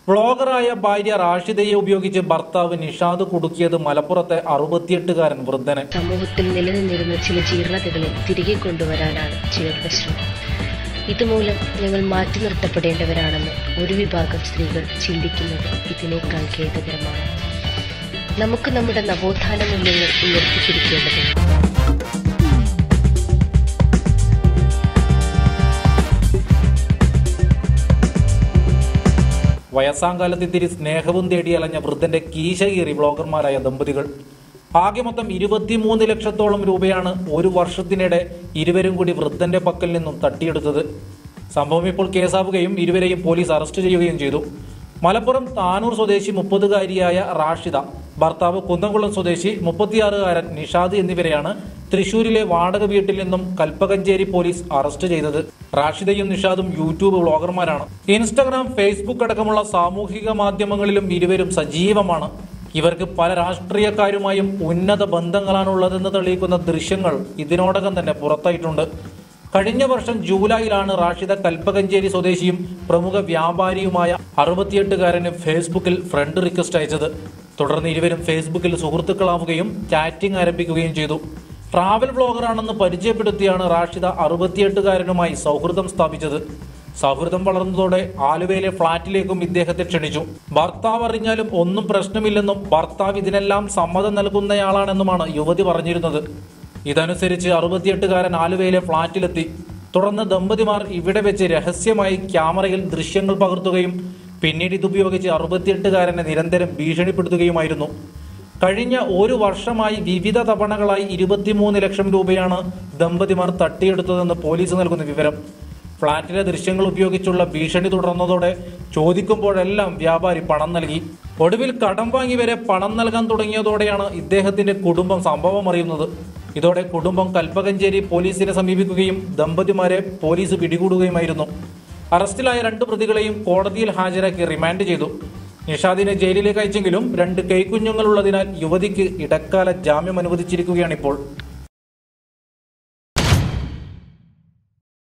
വ്ളോഗറായ ഭാര്യ റാഷിദയെ ഉപയോഗിച്ച് ഭർത്താവ് നിഷാദ് കുടുക്കിയത് മലപ്പുറത്തെ അറുപത്തിയെട്ടുകാരൻ വൃദ്ധനെ സമൂഹത്തിൽ നിലനിന്നിരുന്ന ചില ജീർണതകളെ തിരികെ കൊണ്ടുവരാനാണ് ചിലരുടെ ശ്രമം ഇതുമൂലം ഞങ്ങൾ മാറ്റി നിർത്തപ്പെടേണ്ടവരാണെന്ന് ഒരു വിഭാഗം സ്ത്രീകൾ ചിന്തിക്കുന്നത് ഇതിനേക്കാൾ ഖേദകരമാണ് നമുക്ക് നമ്മുടെ നവോത്ഥാന മൂല്യങ്ങൾ ഉയർത്തിപ്പിടിക്കേണ്ടതുണ്ട് വയസ്സാങ്കാലത്ത് ഇത്തിരി സ്നേഹവും തേടി അലഞ്ഞ വൃദ്ധന്റെ കീശ കീറി ബ്ലോഗർമാരായ ദമ്പതികൾ ആകെ മൊത്തം ഇരുപത്തിമൂന്ന് ലക്ഷത്തോളം രൂപയാണ് ഒരു വർഷത്തിനിടെ ഇരുവരും കൂടി വൃദ്ധന്റെ പക്കൽ നിന്നും തട്ടിയെടുത്തത് സംഭവം ഇപ്പോൾ കേസാവുകയും ഇരുവരെയും പോലീസ് അറസ്റ്റ് ചെയ്യുകയും ചെയ്തു മലപ്പുറം താനൂർ സ്വദേശി മുപ്പതുകാരിയായ റാഷിദ ഭർത്താവ് കുന്നംകുളം സ്വദേശി മുപ്പത്തിയാറുകാരൻ നിഷാദ് എന്നിവരെയാണ് തൃശൂരിലെ വാടക വീട്ടിൽ നിന്നും കൽപ്പകഞ്ചേരി പോലീസ് അറസ്റ്റ് ചെയ്തത് റാഷിദയും നിഷാദും യൂട്യൂബ് വ്ളോഗർമാരാണ് ഇൻസ്റ്റഗ്രാം ഫേസ്ബുക്ക് അടക്കമുള്ള സാമൂഹിക മാധ്യമങ്ങളിലും ഇരുവരും സജീവമാണ് ഇവർക്ക് പല രാഷ്ട്രീയക്കാരുമായും ഉന്നത ബന്ധങ്ങളാണുള്ളതെന്ന് തെളിയിക്കുന്ന ദൃശ്യങ്ങൾ ഇതിനോടകം തന്നെ പുറത്തായിട്ടുണ്ട് കഴിഞ്ഞ വർഷം ജൂലൈയിലാണ് റാഷിദ കൽപ്പകഞ്ചേരി സ്വദേശിയും പ്രമുഖ വ്യാപാരിയുമായ അറുപത്തിയെട്ടുകാരന് ഫേസ്ബുക്കിൽ ഫ്രണ്ട് റിക്വസ്റ്റ് അയച്ചത് തുടർന്ന് ഇരുവരും ഫേസ്ബുക്കിൽ സുഹൃത്തുക്കളാവുകയും ചാറ്റിംഗ് ആരംഭിക്കുകയും ചെയ്തു ട്രാവൽ വ്ളോഗറാണെന്ന് പരിചയപ്പെടുത്തിയാണ് റാഷിദ അറുപത്തിയെട്ടുകാരനുമായി സൗഹൃദം സ്ഥാപിച്ചത് സൗഹൃദം വളർന്നതോടെ ആലുവയിലെ ഫ്ളാറ്റിലേക്കും ഇദ്ദേഹത്തെ ക്ഷണിച്ചു ഭർത്താവ് അറിഞ്ഞാലും ഒന്നും പ്രശ്നമില്ലെന്നും ഭർത്താവ് ഇതിനെല്ലാം സമ്മതം നൽകുന്നയാളാണെന്നുമാണ് യുവതി പറഞ്ഞിരുന്നത് ഇതനുസരിച്ച് അറുപത്തിയെട്ടുകാരൻ ആലുവയിലെ ഫ്ളാറ്റിലെത്തി തുടർന്ന് ദമ്പതിമാർ ഇവിടെ വെച്ച് രഹസ്യമായി ക്യാമറയിൽ ദൃശ്യങ്ങൾ പകർത്തുകയും പിന്നീട് ഇതുപയോഗിച്ച് അറുപത്തിയെട്ടുകാരനെ നിരന്തരം ഭീഷണിപ്പെടുത്തുകയുമായിരുന്നു കഴിഞ്ഞ ഒരു വർഷമായി വിവിധ തവണകളായി ഇരുപത്തിമൂന്ന് ലക്ഷം രൂപയാണ് ദമ്പതിമാർ തട്ടിയെടുത്തതെന്ന് പോലീസ് നൽകുന്ന വിവരം ഫ്ളാറ്റിലെ ദൃശ്യങ്ങൾ ഉപയോഗിച്ചുള്ള ഭീഷണി തുടർന്നതോടെ ചോദിക്കുമ്പോഴെല്ലാം വ്യാപാരി പണം നൽകി ഒടുവിൽ കടം വാങ്ങി വരെ പണം നൽകാൻ തുടങ്ങിയതോടെയാണ് ഇദ്ദേഹത്തിന്റെ കുടുംബം സംഭവം അറിയുന്നത് ഇതോടെ കുടുംബം കൽപ്പകഞ്ചേരി പോലീസിനെ സമീപിക്കുകയും ദമ്പതിമാരെ പോലീസ് പിടികൂടുകയുമായിരുന്നു അറസ്റ്റിലായ രണ്ട് പ്രതികളെയും കോടതിയിൽ ഹാജരാക്കി റിമാൻഡ് ചെയ്തു നിഷാദിനെ ജയിലിലേക്ക് അയച്ചെങ്കിലും രണ്ട് കൈക്കുഞ്ഞുങ്ങളുള്ളതിനാൽ യുവതിക്ക് ഇടക്കാല ജാമ്യം അനുവദിച്ചിരിക്കുകയാണിപ്പോൾ